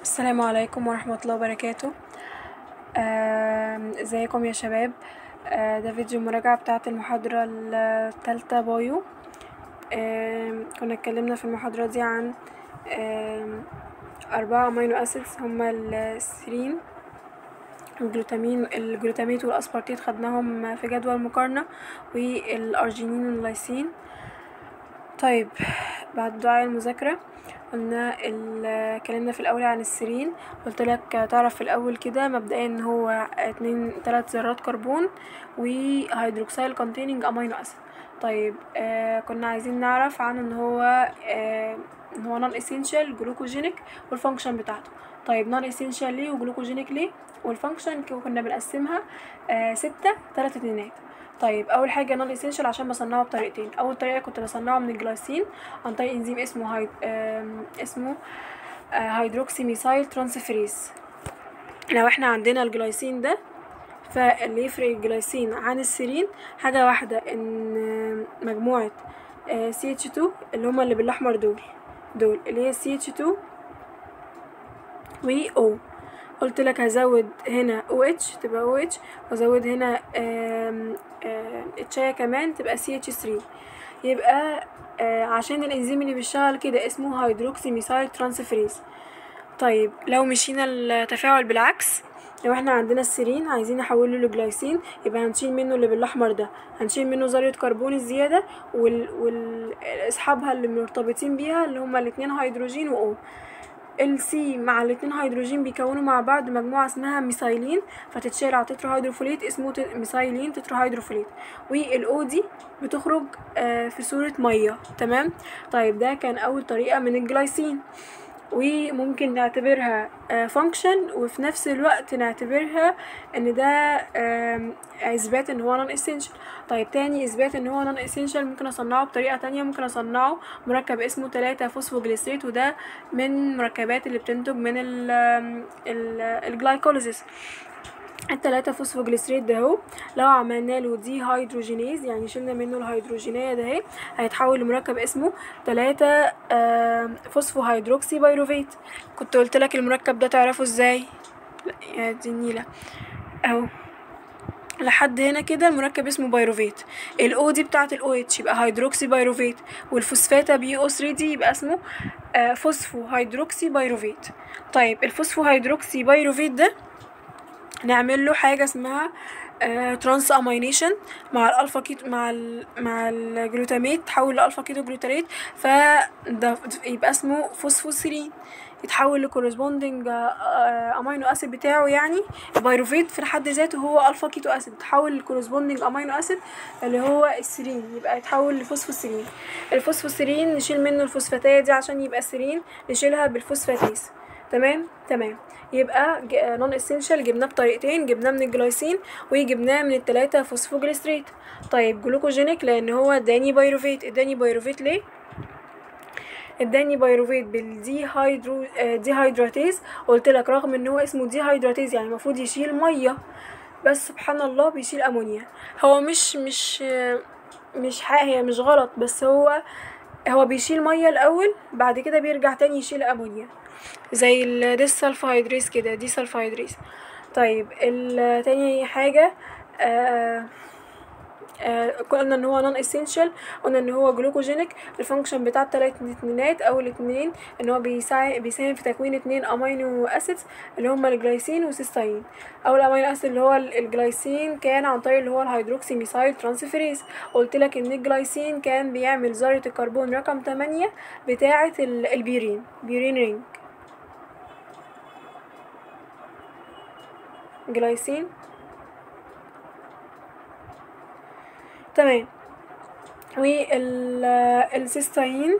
السلام عليكم ورحمة الله وبركاته آم، ازيكم يا شباب آه، ده فيديو مراجعة بتاعة المحاضرة التالتة بايو آم، كنا اتكلمنا في المحاضرة دي عن آم، أربعة أمينو أسيدز هما السيرين الجلوتامين الجلوتاميت والأسبارتيت خدناهم في جدول مقارنة والأرجينين واللايسين طيب بعد دعاء المذاكرة قلنا ال- اتكلمنا في الاول عن السيرين قلت لك تعرف في الاول كده مبدئيا ان هو اتنين تلات ذرات كربون وهيدروكسيل containing امينو اسيد طيب آه كنا عايزين نعرف عنه ان هو آه ان هو نون اسينشال جلوكوجينيك والفانكشن بتاعته طيب نون اسينشال ليه وجلوكوجينيك ليه والفانكشن كنا بنقسمها آه ستة تلات اتنينات طيب اول حاجه نون اسينشال عشان بصنعه بطريقتين اول طريقه كنت بصنعه من الجلايسين عن طريق انزيم اسمه هاي... آم، اسمه آه، هيدروكسي ميثايل ترانسفيريز لو احنا عندنا الجلايسين ده فاللي يفرق الجلايسين عن السيرين حاجه واحده ان مجموعه سي اتش 2 اللي هما اللي بالاحمر دول دول اللي هي سي اتش 2 و او قلت لك هزود هنا او اتش تبقى او اتش وازود هنا آم، آم، اتشاية كمان تبقى سي اتش 3 يبقى آه، عشان الانزيم اللي بيشتغل كده اسمه هيدروكسي ميثايل ترانسفيريز طيب لو مشينا التفاعل بالعكس لو احنا عندنا السيرين عايزين نحوله لجلايسين يبقى هنشيل منه اللي بالاحمر ده هنشيل منه ذرة كربون الزيادة وال... وال... اصحابها اللي مرتبطين بيها اللي هما الاتنين هيدروجين و او السي مع الاتنين هيدروجين بيكونوا مع بعض مجموعة اسمها ميثايلين فتتشال على تترا هيدروفوليت اسمه ت- ميثايلين تترا هيدروفوليت والاو دي بتخرج آه، في صورة مية تمام طيب ده كان اول طريقة من الجلايسين وممكن نعتبرها فانكشن وفي نفس الوقت نعتبرها ان ده آم، اثبات ان هو نون اسينشال طيب تاني اثبات ان هو نون اسينشال ممكن اصنعه بطريقه تانية ممكن اصنعه مركب اسمه 3 فوسفوجليسريت وده من المركبات اللي بتنتج من ال ال الجلايكوليسيس التلاتة فوسفوجليسريت ده اهو لو عملنا له دي هيدروجينيز يعني شلنا منه الهيدروجينية ده اهي هيتحول لمركب اسمه تلاتة آم، فوسفو هيدروكسي بايروفيت كنت قلت لك المركب ده تعرفه ازاي لا يا دي النيلة اهو لحد هنا كده المركب اسمه بايروفيت الاو دي بتاعه الاو اتش يبقى هيدروكسي بايروفيت والفوسفاتا بي او 3 دي يبقى اسمه آه، فوسفو هيدروكسي بايروفيت طيب الفوسفو هيدروكسي بايروفيت ده نعمل له حاجه اسمها ترانس امينيشن مع الالفا كيتو مع ال مع الجلوتاميت تحول لالفا كيتو جلوتاريت فده يبقى اسمه فوسفوسيرين يتحول لكورسبوندنج امينو اسيد بتاعه يعني البيروفيت في حد ذاته هو الفا كيتو اسيد يتحول لكورسبوندنج امينو اسيد اللي هو السيرين يبقى يتحول لفوسفوسيرين الفوسفوسيرين نشيل منه الفوسفاتيه دي عشان يبقى سيرين نشيلها بالفوسفاتيز تمام تمام يبقى نون اسينشال جبناه بطريقتين جبناه من الجلايسين وجبناه من التلاتة فوسفوجليسريت طيب جلوكوجينيك لان هو اداني بايروفيت اداني بايروفيت ليه اداني بايروفيت بالدي هيدرو آه، دي هيدراتيز قلت لك رغم ان هو اسمه دي هيدراتيز يعني المفروض يشيل ميه بس سبحان الله بيشيل امونيا هو مش مش آه، مش حق هي مش غلط بس هو هو بيشيل ميه الاول بعد كده بيرجع تاني يشيل امونيا زي الديسلفايدريس كده دي سلفايدريس طيب ال- تاني حاجه آه آه قلنا ان هو نون اسينشال قلنا ان هو جلوكوجينيك الفانكشن بتاع التلات اتنينات او الاتنين ان هو بيساعد بيساهم في تكوين اتنين امينو اسيدز اللي هما الجلايسين والسيستين اول امينو اسيد اللي هو ال- الجلايسين كان عن طريق اللي هو الهيدروكسي ميثايل ترانسفيريز قلت لك ان الجلايسين كان بيعمل ذره الكربون رقم 8 بتاعه ال- البيرين بيرين رينج جلايسين تمام والسيستين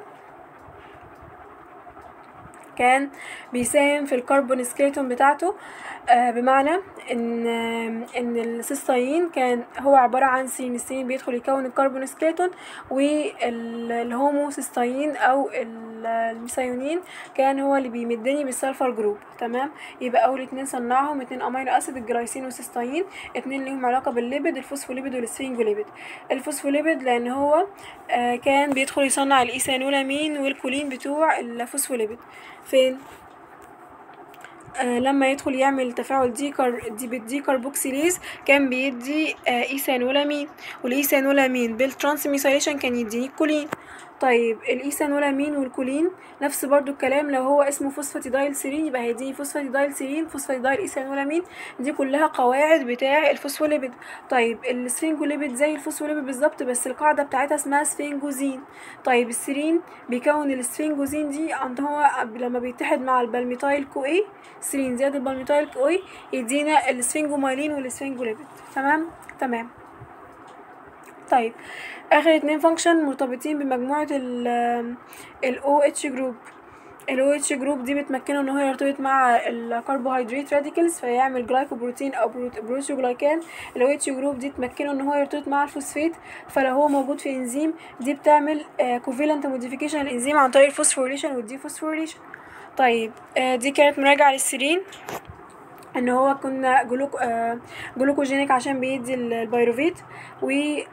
كان بيساهم في الكربون سكيلتون بتاعته آه بمعنى ان ان السيستين كان هو عباره عن سين السين بيدخل يكون الكربون سكيلتون والهوموسيستين او ال- الميثيونين كان هو اللي بيمدني بالسلفر جروب تمام يبقى اول اتنين صنعهم اتنين امينو اسيد الجلايسين والسيستين اتنين ليهم علاقه بالليبيد الفوسفوليبيد والسفنجوليبيد الفوسفوليبيد لان هو آه كان بيدخل يصنع الايثانولامين والكولين بتوع الفوسفوليبيد فين آه لما يدخل يعمل تفاعل دي كار دي بالدي كاربوكسيليز كان بيدي آه ايثانولامين والايثانولامين بالترانسميثايليشن كان يديني الكولين طيب الايثانولامين والكولين نفس برضو الكلام لو هو اسمه فوسفاتيدايل سيرين يبقى هيديني فوسفاتيدايل سيرين فوسفاتيدايل ايثانولامين دي كلها قواعد بتاع الفوسفوليبيد طيب السفنجوليبيد زي الفوسفوليبيد بالظبط بس القاعده بتاعتها اسمها سفنجوزين طيب السيرين بيكون السفنجوزين دي عند هو لما بيتحد مع البالميتايل كو اي سيرين زائد البالميتايل كو اي يدينا السفنجومايلين والسفنجوليبيد تمام تمام طيب اخر اتنين فانكشن مرتبطين بمجموعة ال ال OH جروب ال OH جروب دي بتمكنه ان هو يرتبط مع الكربوهيدرات راديكلز فيعمل جلايكوبروتين او بروتيوجلايكان ال OH جروب دي تمكنه ان هو يرتبط مع الفوسفات فلو هو موجود في انزيم دي بتعمل كوفيلنت موديفيكيشن الانزيم عن طريق الفوسفوريليشن والديفوسفوريليشن طيب آه دي كانت مراجعة للسيرين ان هو كنا جلوك آه جلوكوجينيك عشان بيدي البيروفيت و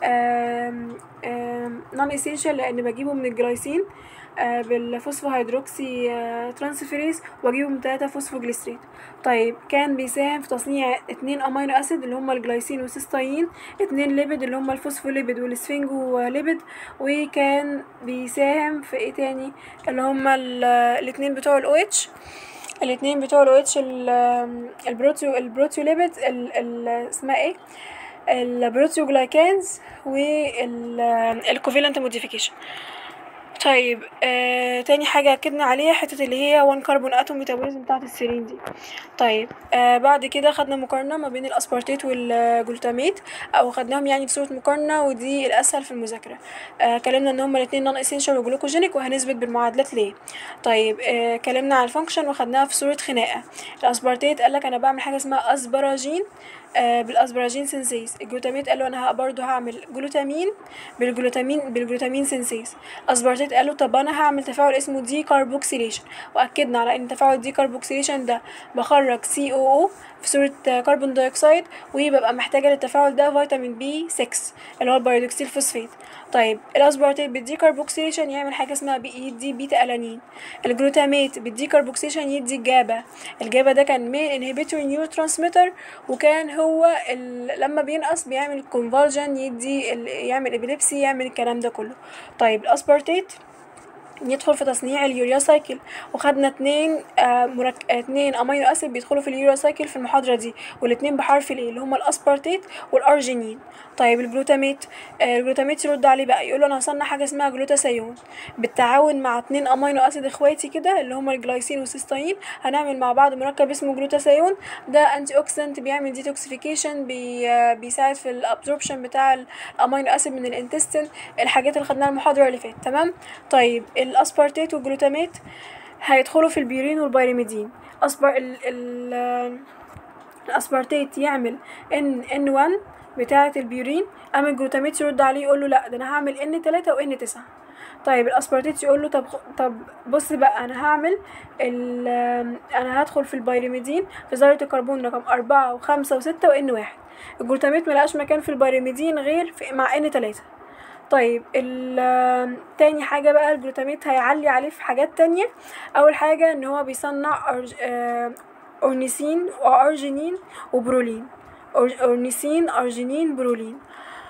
نون اسينشال لان بجيبه من الجلايسين آه بالفوسفوهيدروكسي آه ترانسفيريز واجيبه من 3 فوسفوجليسريت طيب كان بيساهم في تصنيع اتنين امينو اسيد اللي هما الجلايسين والسيستاين اتنين ليبيد اللي هما الفوسفوليبيد والسفنجو ليبيد وكان بيساهم في ايه تاني اللي هما الاتنين بتوع الاو اتش الاثنين بتوع الاو اتش البروتيو البروتيو ليبيد اسمها ايه البروتيو جلايكانز والكوفيلنت موديفيكيشن طيب آه تاني حاجة أكدنا عليها حتة اللي هي وان كربون اتوم ميتابوليزم بتاعت السيرين دي طيب آه بعد كده خدنا مقارنة ما بين الاسبارتيت والجلوتاميت او خدناهم يعني في صورة مقارنة ودي الاسهل في المذاكرة آه كلمنا ان هما الاتنين نون اسينشال وجلوكوجينيك وهنثبت بالمعادلات ليه طيب آه كلمنا على الفانكشن وخدناها في صورة خناقة الاسبارتيت قالك انا بعمل حاجة اسمها اسبراجين آه بالاسبراجين سينسيز الجلوتاميت قالوا انا برضو هعمل جلوتامين بالجلوتامين بالجلوتامين سينسيز اسبارتيت قالوا طب انا هعمل تفاعل اسمه دي كاربوكسيليشن واكدنا على ان تفاعل دي كاربوكسيليشن ده بخرج سي او او في صورة كربون دايوكسيد وببقى محتاجة للتفاعل ده فيتامين بي 6 اللي هو البيرودكسيل فوسفات طيب الاسبارتيت بالدي كاربوكسيليشن يعمل حاجة اسمها بي يدي بيتا الانين الجلوتاميت بالدي كاربوكسيليشن يدي الجابا الجابا ده كان مين انهبيتور نيورو ترانسميتر وكان هو لما بينقص بيعمل كونفالجن يدي يعمل ابيليبسي يعمل الكلام ده كله طيب الاسبارتيت يدخل في تصنيع اليوريا سايكل وخدنا اتنين آه مرك... اتنين امينو اسيد بيدخلوا في اليوريا سايكل في المحاضره دي والاتنين بحرف الايه اللي هما الاسبارتيت والارجينين طيب الجلوتاميت آه الجلوتاميت يرد عليه بقى يقول له انا هصنع حاجه اسمها جلوتاثيون بالتعاون مع اتنين امينو اسيد اخواتي كده اللي هما الجلايسين والسيستاين هنعمل مع بعض مركب اسمه جلوتاثيون ده انتي اوكسيدنت بيعمل ديتوكسيفيكيشن بي آه بيساعد في الابزوربشن بتاع الامينو اسيد من الانتستين الحاجات اللي خدناها المحاضره اللي فاتت تمام طيب الاسبارتيت والجلوتاميت هيدخلوا في البيورين والبيريميدين أسبر ال ال الاسبارتيت يعمل ان ان 1 بتاعة البيورين اما الجلوتاميت يرد عليه يقول له لا ده انا هعمل ان 3 وان 9 طيب الاسبارتيت يقول له طب طب بص بقى انا هعمل ال انا هدخل في البيريميدين في ذرة الكربون رقم أربعة وخمسة وستة وان واحد الجلوتاميت ملقاش مكان في البيريميدين غير في مع ان 3 طيب تاني حاجة بقى الجلوتاميت هيعلي عليه في حاجات تانية أول حاجة إن هو بيصنع أرج... أورنيسين وأرجينين وبرولين أورنيسين أرجينين برولين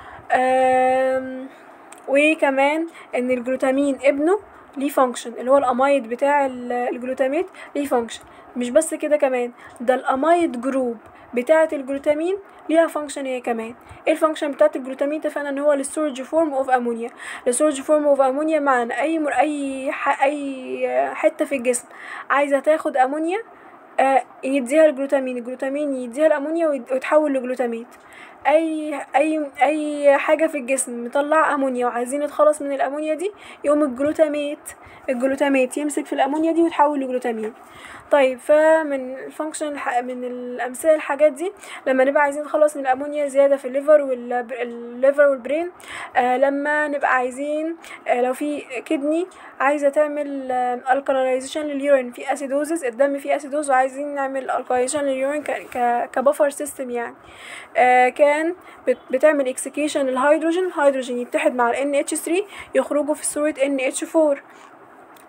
وكمان إن الجلوتامين ابنه ليه فانكشن اللي هو الأمايد بتاع الجلوتاميت ليه فانكشن مش بس كده كمان ده الأمايد جروب بتاعة الجلوتامين ليها فانكشن هي كمان ايه الفانكشن بتاعة الجلوتامين اتفقنا ان هو الستورج فورم اوف امونيا الستورج فورم اوف امونيا معنى اي مر اي ح... اي حته في الجسم عايزه تاخد امونيا آه يديها الجلوتامين الجلوتامين يديها الامونيا ويتحول لجلوتاميت اي اي اي حاجه في الجسم مطلع امونيا وعايزين نتخلص من الامونيا دي يقوم الجلوتاميت الجلوتاميت يمسك في الامونيا دي ويتحول لجلوتامين طيب فمن الفانكشن من الامثله الحاجات دي لما نبقى عايزين نخلص من الامونيا زياده في الليفر والليفر والبرين آه لما نبقى عايزين آه لو في كدني عايزه تعمل آه الكاليزيشن لليورين في اسيدوزس الدم فيه اسيدوز وعايزين نعمل الكاليزيشن لليورين كبفر سيستم يعني آه كان بتعمل اكسكيشن للهيدروجين الهيدروجين يتحد مع ال NH3 يخرجوا في صوره NH4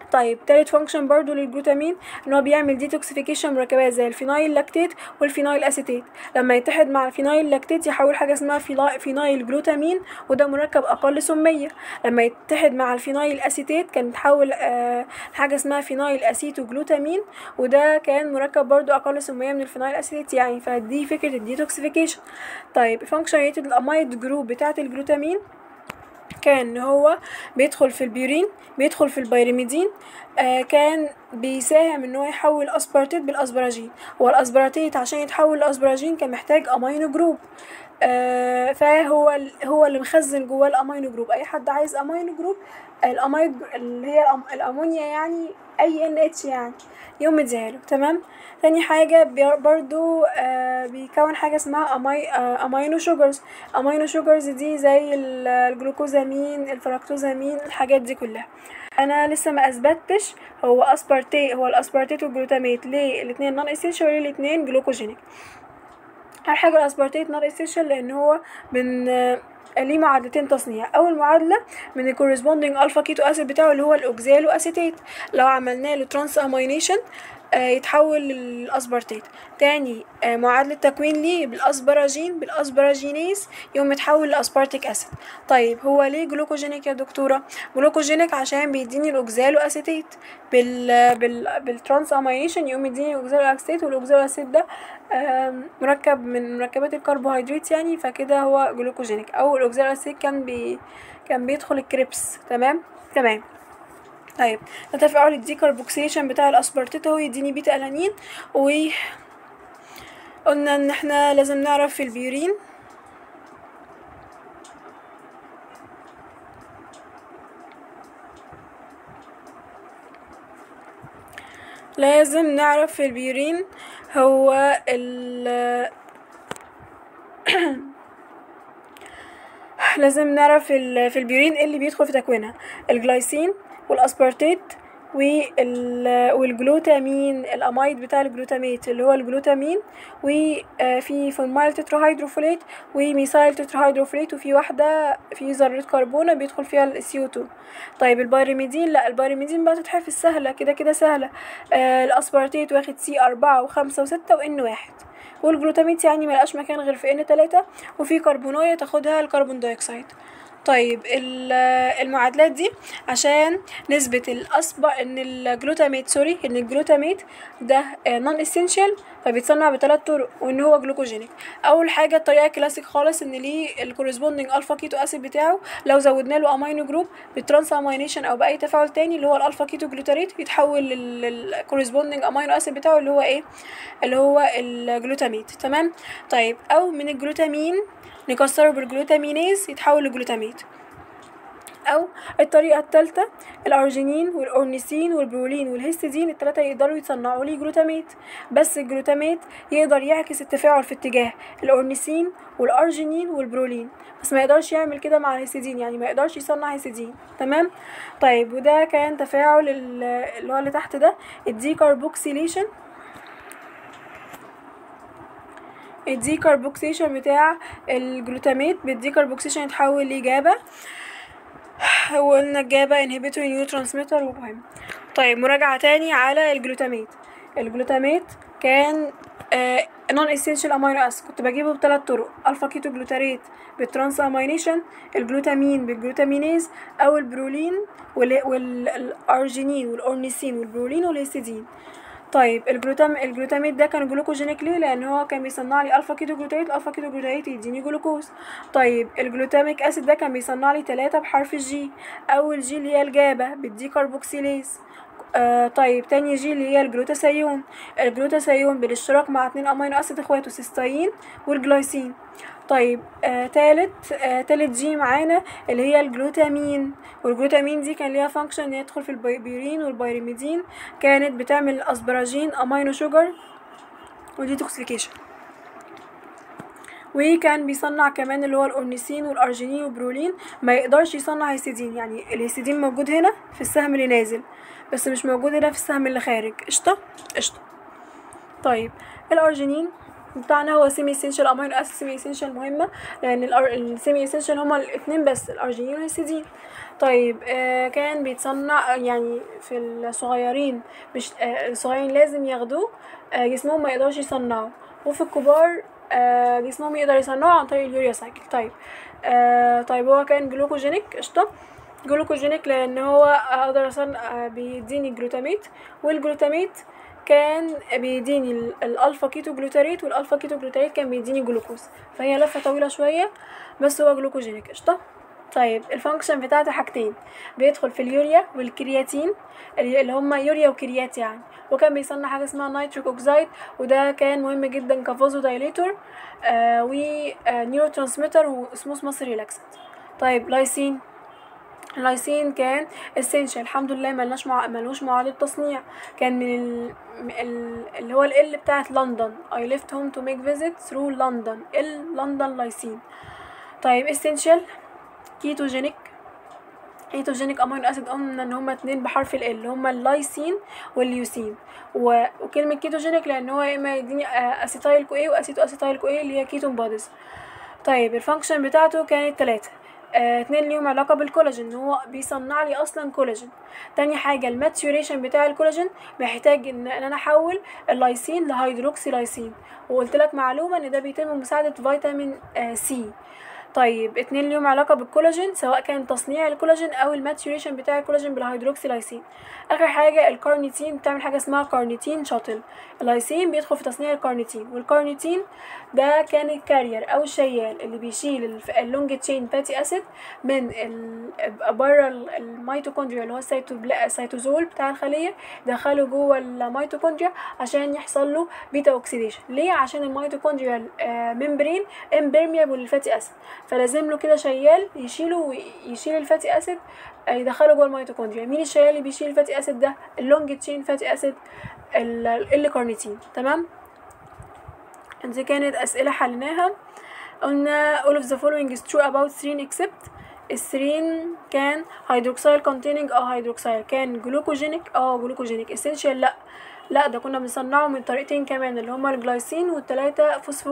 طيب تالت فانكشن برضو للجلوتامين ان هو بيعمل ديتوكسيفيكيشن مركبات زي الفينايل لاكتيت والفينايل اسيتيت لما يتحد مع الفينايل لاكتيت يحول حاجه اسمها فيلا- فينايل جلوتامين وده مركب اقل سميه لما يتحد مع الفينايل اسيتيت كان يتحول آه حاجه اسمها فينايل اسيتو جلوتامين وده كان مركب برضو اقل سميه من الفينايل اسيتيت يعني فدي فكره الديتوكسيفيكيشن طيب فانكشن ريتد الامايد جروب بتاعه الجلوتامين كان إن هو بيدخل في البيورين بيدخل في البيرميدين آه كان بيساهم ان هو يحول اسبارتيت بالاسبراجين هو الاسبارتيت عشان يتحول لاسبراجين كان محتاج امينو جروب آه فهو ال- هو اللي مخزن جواه الامينو جروب اي حد عايز امينو جروب الاميد اللي هي الأم- الامونيا يعني اي ان اتش يعني يوم مديها له تمام تاني حاجة بي- برضو آه بيكون حاجة اسمها أمي آه أمينو شوجرز أمينو شوجرز دي زي ال- الجلوكوزامين الفركتوزامين الحاجات دي كلها انا لسه ما اثبتش هو اسبارتي هو الاسبارتيت والجلوتاميت ليه الاتنين نون اسينشال وليه الاتنين جلوكوجينيك اول حاجه الاسبارتيت نون اسينشال لان هو من ليه معادلتين تصنيع اول معادله من الكورسبوندينج الفا كيتو اسيد بتاعه اللي هو الاوكزالو اسيتيت لو عملنا له ترانس امينيشن يتحول للاسبارتيت تاني آه، معادلة تكوين ليه بالاسبراجين بالاسبراجينيز يقوم يتحول لاسبارتيك اسيد طيب هو ليه جلوكوجينيك يا دكتورة جلوكوجينيك عشان بيديني الاوكزالو اسيتيت بال بال بالترانس امينيشن يقوم يديني الاوكزالو اسيتيت والاوكزالو اسيد ده آم، مركب من مركبات الكربوهيدرات يعني فكده هو جلوكوجينيك او الاوكزالو اسيد كان بي كان بيدخل الكريبس تمام تمام طيب ده تفاعل الديكربوكسيشن بتاع الاسبارتيت اهو يديني بيتا الانين و قلنا ان احنا لازم نعرف في البيورين لازم نعرف في البيورين هو ال لازم نعرف في ال- في البيورين ايه اللي بيدخل في تكوينها الجلايسين والاسبارتيت وال والجلوتامين الامايد بتاع الجلوتاميت اللي هو الجلوتامين وفي فورمايل تتراهيدروفوليت وميثايل تتراهيدروفوليت وفي واحده في ذره كربونه بيدخل فيها السي 2 طيب البيرميدين لا البيرميدين بقى تتحفظ سهله كده كده سهله آه الاسبارتيت واخد سي أربعة وخمسة وستة وان واحد والجلوتاميت يعني ملقاش مكان غير في ان تلاتة وفي كربونايه تاخدها الكربون دايوكسيد طيب ال- المعادلات دي عشان نثبت الأصبع ان الجلوتاميت سوري ان الجلوتاميت ده نون اسينشال فبيتصنع بثلاث طرق وان هو جلوكوجينيك اول حاجه الطريقه الكلاسيك خالص ان ليه الكورسبوندينج الفا كيتو اسيد بتاعه لو زودنا له امينو جروب بالترانس امينيشن او باي تفاعل تاني اللي هو الالفا كيتو جلوتاريت يتحول للكورسبوندينج امينو اسيد بتاعه اللي هو ايه اللي هو الجلوتاميت تمام طيب او من الجلوتامين نكسره بالجلوتامينيز يتحول لجلوتاميت او الطريقه الثالثه الارجينين والاورنيسين والبرولين والهيستidine الثلاثه يقدروا يصنعوا لي جلوتاميت بس الجلوتاميت يقدر يعكس التفاعل في اتجاه الاورنيسين والارجينين والبرولين بس ما يقدرش يعمل كده مع الهيستidine يعني ما يقدرش يصنع هيستidine تمام طيب وده كان تفاعل ال- اللي هو اللي تحت ده الديكربوكسيليشن الديكربوكسيشن بتاع الجلوتاميت بالديكربوكسيشن يتحول لجابا وقلنا الجابا انهبيتور نيو ترانسميتر ومهم طيب مراجعة تاني على الجلوتاميت الجلوتاميت كان نون اسينشال امينو اسيد كنت بجيبه بثلاث طرق الفا كيتو جلوتاريت بالترانس امينيشن الجلوتامين بالجلوتامينيز او البرولين وال- والارجينين والاورنيسين والبرولين والهيستidine طيب الجلوتام الجلوتاميت ده كان جلوكوجينيك ليه لان هو كان بيصنع لي الفا كيتو جلوتاريت الالفا كيتو جلوتاريت يديني جلوكوز طيب الجلوتاميك اسيد ده كان بيصنع لي ثلاثة بحرف الجي اول جي اللي هي الجابا بالديكربوكسيليز آه طيب تاني جي اللي هي الجلوتاثيون الجلوتاثيون بالاشتراك مع اتنين امينو اسيد اخواته سيستاين والجلايسين طيب آه تالت آه تالت جي معانا اللي هي الجلوتامين والجلوتامين دي كان ليها فانكشن ان هي تدخل في البيورين والبيرميدين كانت بتعمل اسبراجين امينو شوجر وديتوكسيفيكيشن وكان بيصنع كمان اللي هو الاورنيسين والارجينين والبرولين ما يقدرش يصنع هيستidine يعني الهيستidine موجود هنا في السهم اللي نازل بس مش موجود هنا في السهم اللي خارج قشطه قشطه طيب الارجينين بتاعنا هو سيمي اسينشال امينو اسيد سيمي اسينشال مهمه لان السيمي اسينشال هما الاثنين بس الارجينين والهيستidine طيب آه كان بيتصنع يعني في الصغيرين مش آه الصغيرين لازم ياخدوه آه جسمهم ما يقدرش يصنعه وفي الكبار آه جسمهم يقدر يصنعه عن طريق اليوريا سايكل طيب آه طيب هو كان جلوكوجينيك قشطه جلوكوجينيك لان هو اقدر اصنع آه بيديني جلوتاميت والجلوتاميت كان بيديني ال- الالفا كيتو جلوتاريت والالفا كيتو جلوتاريت كان بيديني جلوكوز فهي لفه طويله شويه بس هو جلوكوجينيك قشطه طيب الفانكشن بتاعته حاجتين بيدخل في اليوريا والكرياتين اللي اللي هما يوريا وكريات يعني وكان بيصنع حاجه اسمها نيتريك اوكسايد وده كان مهم جدا كفازو دايليتور آه ونيورو ترانسميتر واسموس مصر ريلاكسنت طيب لايسين اللايسين كان essential الحمد لله ملناش مع... ملوش معادلة تصنيع كان من ال... ال... اللي هو ال بتاعت لندن I left home to make visit through London ال لندن لايسين طيب essential كيتوجينيك كيتوجينيك امينو اسيد قلنا ان هما اتنين بحرف ال اللي هما اللايسين والليوسين و... وكلمة كيتوجينيك لان هو يا اما يديني آه، اسيتايل كو ايه واسيتو اسيتايل كو ايه اللي هي كيتون بوديز طيب الفانكشن بتاعته كانت تلاتة آه، اتنين ليهم علاقة بالكولاجين ان هو بيصنع لي اصلا كولاجين تاني حاجة الماتيوريشن بتاع الكولاجين محتاج ان إن انا احول اللايسين لهيدروكسي لايسين وقلت لك معلومة ان ده بيتم بمساعدة فيتامين آه سي طيب اتنين ليهم علاقة بالكولاجين سواء كان تصنيع الكولاجين او الماتيوريشن بتاع الكولاجين بالهيدروكسي لايسين اخر حاجة الكارنيتين بتعمل حاجة اسمها كارنيتين شاتل اللايسين بيدخل في تصنيع الكارنيتين والكارنيتين ده كان الكارير او الشيال اللي بيشيل الف- اللونج تشين فاتي اسيد من ال... بره ال- الميتوكوندريا اللي هو السيتوبلا- السيتوزول بتاع الخليه دخله جوه الميتوكوندريا عشان يحصل له بيتا اوكسيديشن ليه عشان الميتوكوندريا ممبرين امبرميبل للفاتي اسيد فلازم له كده شيال يشيله ويشيل الفاتي اسيد آه، يدخله جوه الميتوكوندريا مين الشيال اللي بيشيل الفاتي اسيد ده اللونج تشين فاتي اسيد الكارنيتين تمام دي كانت أسئلة حليناها قلنا all of the following is true about serine except السيرين كان hydroxyl containing اه hydroxyl كان glucogenic اه glucogenic essential لا لا ده كنا بنصنعه من طريقتين كمان اللي هما الجلايسين والتلاتة فوسفو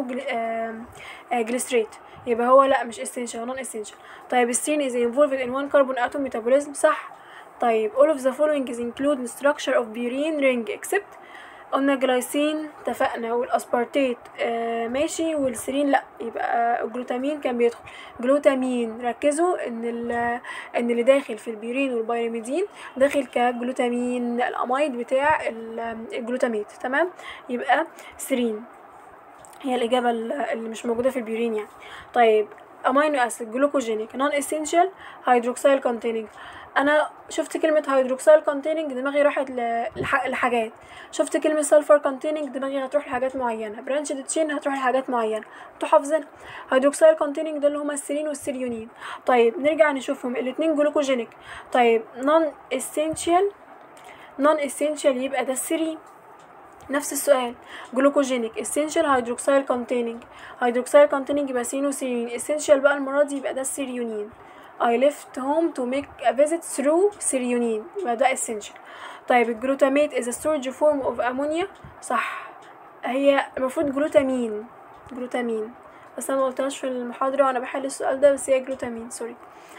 جليسريت يبقى هو لا مش essential non essential طيب السيرين is involved in one carbon atom metabolism صح طيب all of the following is include the structure of purine ring except قلنا جلايسين اتفقنا والاسبارتيت آه ماشي والسيرين لا يبقى الجلوتامين كان بيدخل جلوتامين ركزوا ان ال- ان اللي داخل في البيورين والبيرميدين داخل كجلوتامين الامايد بتاع ال- الجلوتاميت تمام يبقى سيرين هي الإجابة ال- اللي مش موجودة في البيورين يعني طيب امينو اسيد جلوكوجينيك نون اسينشال هيدروكسيل كونتيننج انا شفت كلمه هيدروكسيل كونتيننج دماغي راحت ل- لح- لحاجات شفت كلمه سلفر كونتيننج دماغي هتروح لحاجات معينه برانش تشين هتروح لحاجات معينه انتوا حافظينها هيدروكسيل كونتيننج دول اللي هما السيرين والسيريونين طيب نرجع نشوفهم الاتنين جلوكوجينيك طيب نون اسينشال نون اسينشال يبقى ده السيرين نفس السؤال جلوكوجينيك essential hydroxyl containing hydroxyl containing يبقى سين وسيرين essential بقى المرة دي يبقى ده السيريونين I left home to make a visit through سيريونين يبقى ده essential طيب الجلوتاميت is a storage form of ammonia صح هي المفروض جلوتامين جلوتامين بس انا ما قلتهاش في المحاضرة وانا بحل السؤال ده بس هي جلوتامين سوري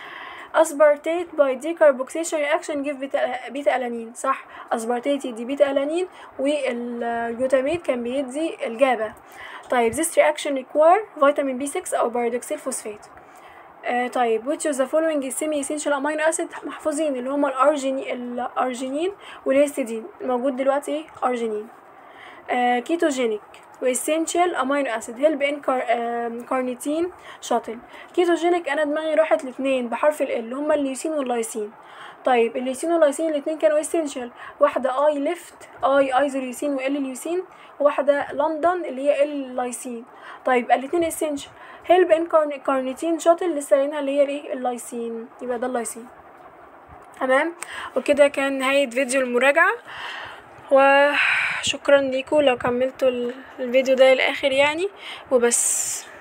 aspartate by decarboxylation reaction give beta, beta alanine صح aspartate يدي بيتا ألانين والجلوتاميت كان بيدي الجابا طيب this reaction require vitamin B6 أو pyridoxal phosphate آه طيب which of the following is semi essential amino acid محفوظين اللي هما الأرجيني الأرجينين والهيستidine موجود دلوقتي ايه أرجينين آه كيتوجينيك واسينشال امينو اسيد هيلب ان كارنيتين شاتل كيتوجينيك انا دماغي راحت الاثنين بحرف ال اللي هما الليوسين واللايسين طيب الليوسين واللايسين الاثنين كانوا اسينشال واحده اي ليفت اي ايزوليوسين وال ليوسين وواحده لندن اللي هي ال لايسين طيب يبقى الاثنين اسينشال هيلب ان كارنيتين شاتل لسه قايلينها اللي هي الايه اللايسين يبقى ده اللايسين تمام وكده كان نهايه فيديو المراجعه وشكرا ليكم لو كملتوا ال- الفيديو ده للاخر يعني وبس